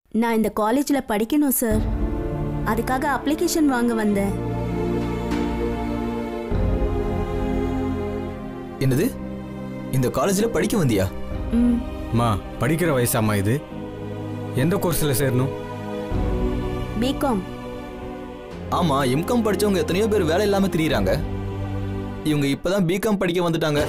நான் இந்த காலேஜில் படிக்கணும் சார் அதுக்காக அப்ளிகேஷன் வாங்க வந்தேன் என்னது இந்த காலேஜில் படிக்க வந்தியா ம் மா படிக்கிற வயசாம்மா இது எந்த கோர்ஸில் சேரணும் பிகாம் ஆமா எம்காம் படிச்சவங்க எத்தனையோ பேர் வேலை இல்லாம திரியுறாங்க இவங்க இப்பதான் பிகாம் படிக்க வந்துட்டாங்க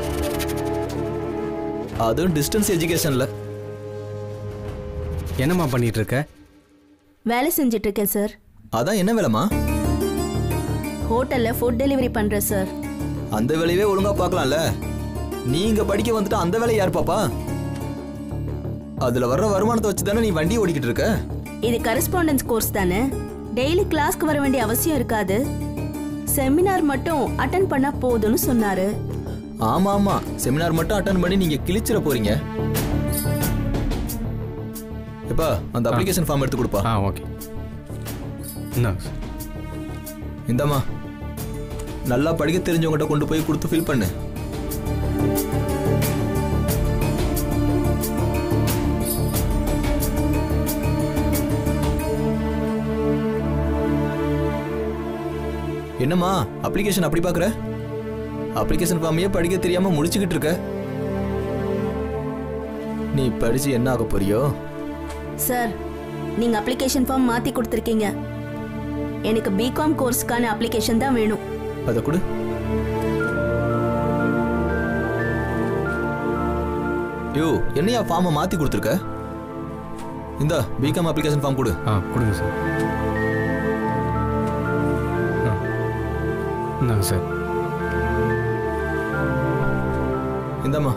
அதுவும் டிஸ்டன்ஸ் எஜுகேஷன்ல என்னம்மா பண்ணிட்டு இருக்க வேலை செஞ்சுட்டு இருக்கேன் சார் அதான் என்ன வேலைமா ஹோட்டலில் ஃபுட் டெலிவரி பண்ணுறேன் சார் அந்த வேலையவே ஒழுங்கா பார்க்கலாம்ல நீங்க படிக்க வந்துட்டு அந்த வேலையை யார் பாப்பா அதுல வர்ற வருமானத்தை வச்சு தானே நீ வண்டி ஓடிக்கிட்டு இருக்க இது கரஸ்பாண்டன்ஸ் கோர்ஸ் தானே டெய்லி கிளாஸ்க்கு வர வேண்டிய அவசியம் இருக்காது செமினார் மட்டும் அட்டன் பண்ணா போதும்னு சொன்னாரு ஆமா ஆமா செமினார் மட்டும் அட்டன் பண்ணி நீங்க கிழிச்சிட போறீங்க எப்பா அந்த அப்ளிகேஷன் ஃபார்ம் எடுத்து கொடுப்பா ஆ ஓகே இந்தாங்க சார் இந்தாம்மா நல்லா படிக்க தெரிஞ்சவங்ககிட்ட கொண்டு போய் கொடுத்து ஃபில் பண்ணு என்னம்மா அப்ளிகேஷன் அப்படி பார்க்குற அப்ளிகேஷன் ஃபார்மையே படிக்க தெரியாம முடிச்சுக்கிட்டு இருக்க நீ படிச்சு என்ன ஆக போறியோ சார் நீங்க அப்ளிகேஷன் ஃபார்ம் மாத்தி கொடுத்துருக்கீங்க எனக்கு பிகாம் கோர்ஸ்க்கான அப்ளிகேஷன் தான் வேணும் அதை கொடு யோ என்னையா ஃபார்மை மாத்தி கொடுத்துருக்க இந்த பிகாம் அப்ளிகேஷன் ஃபார்ம் கொடு ஆ கொடுங்க சார் ஆ இந்தாங்க சார் இந்தாம்மா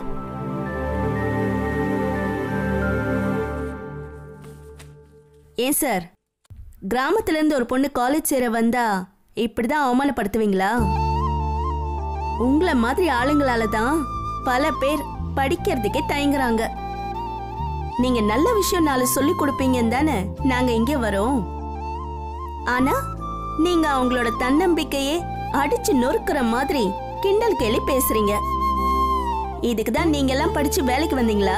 ஏன் சார் கிராமத்துல இருந்து ஒரு பொண்ணு காலேஜ் சேர வந்தா இப்படிதான் அவமானப்படுத்துவீங்களா உங்களை மாதிரி ஆளுங்களால தான் பல பேர் படிக்கிறதுக்கே தயங்குறாங்க நீங்க நல்ல விஷயம் நாலு சொல்லி கொடுப்பீங்கன்னு தானே நாங்க இங்கே வரோம் ஆனா நீங்க அவங்களோட தன்னம்பிக்கையே அடிச்சு நொறுக்குற மாதிரி கிண்டல் கேலி பேசுறீங்க இதுக்கு தான் நீங்க எல்லாம் படிச்சு வேலைக்கு வந்தீங்களா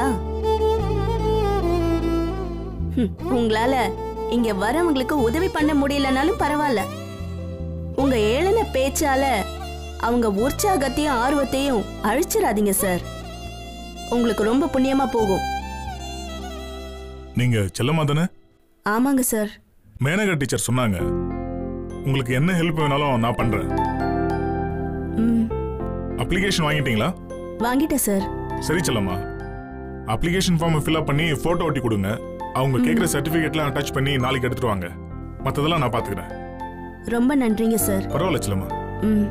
ஹம், உங்களால இங்க வரவங்களுக்கு உதவி பண்ண முடியலனாலும் பரவாயில்ல உங்க ஏளன பேச்சால அவங்க உற்சாகத்தையும் ஆர்வத்தையும் அழிச்சிடாதீங்க சார் உங்களுக்கு ரொம்ப புண்ணியமா போகும் நீங்க செல்லம்மா தானே ஆமாங்க சார் மேனகா டீச்சர் சொன்னாங்க உங்களுக்கு என்ன ஹெல்ப் வேணாலும் நான் பண்றேன் ம் அப்ளிகேஷன் வாங்கிட்டீங்களா வாங்கிட்டேன் சார் சரி செல்லம்மா அப்ளிகேஷன் ஃபார்ம் ஃபில்அப் பண்ணி போட்டோ ஒட்டி கொடுங்க அவங்க கேட்குற சர்டிஃபிகேட்லாம் அட்டாச் பண்ணி நாளைக்கு எடுத்துட்டு வாங்க மற்றதெல்லாம் நான் பார்த்துக்கிறேன் ரொம்ப நன்றிங்க சார் பரவாயில்ல செல்லம்மா ம்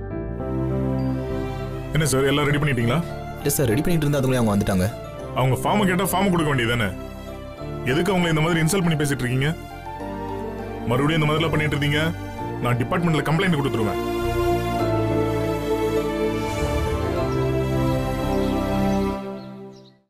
என்ன சார் எல்லாம் ரெடி பண்ணிட்டீங்களா எஸ் சார் ரெடி பண்ணிட்டு இருந்தா அதுங்களே அவங்க வந்துட்டாங்க அவங்க ஃபார்மை கேட்டால் ஃபார்ம் கொடுக்க வேண்டியதானே எதுக்கு அவங்களை இந்த மாதிரி இன்சல்ட் பண்ணி பேசிட்டு இருக்கீங்க மறுபடியும் இந்த மாதிரிலாம் பண்ணிட்டு இருந்தீங்க நான் டிபார்ட்மெண்ட்ல கம்ப்ளைண்ட் கொடுத்துருவேன்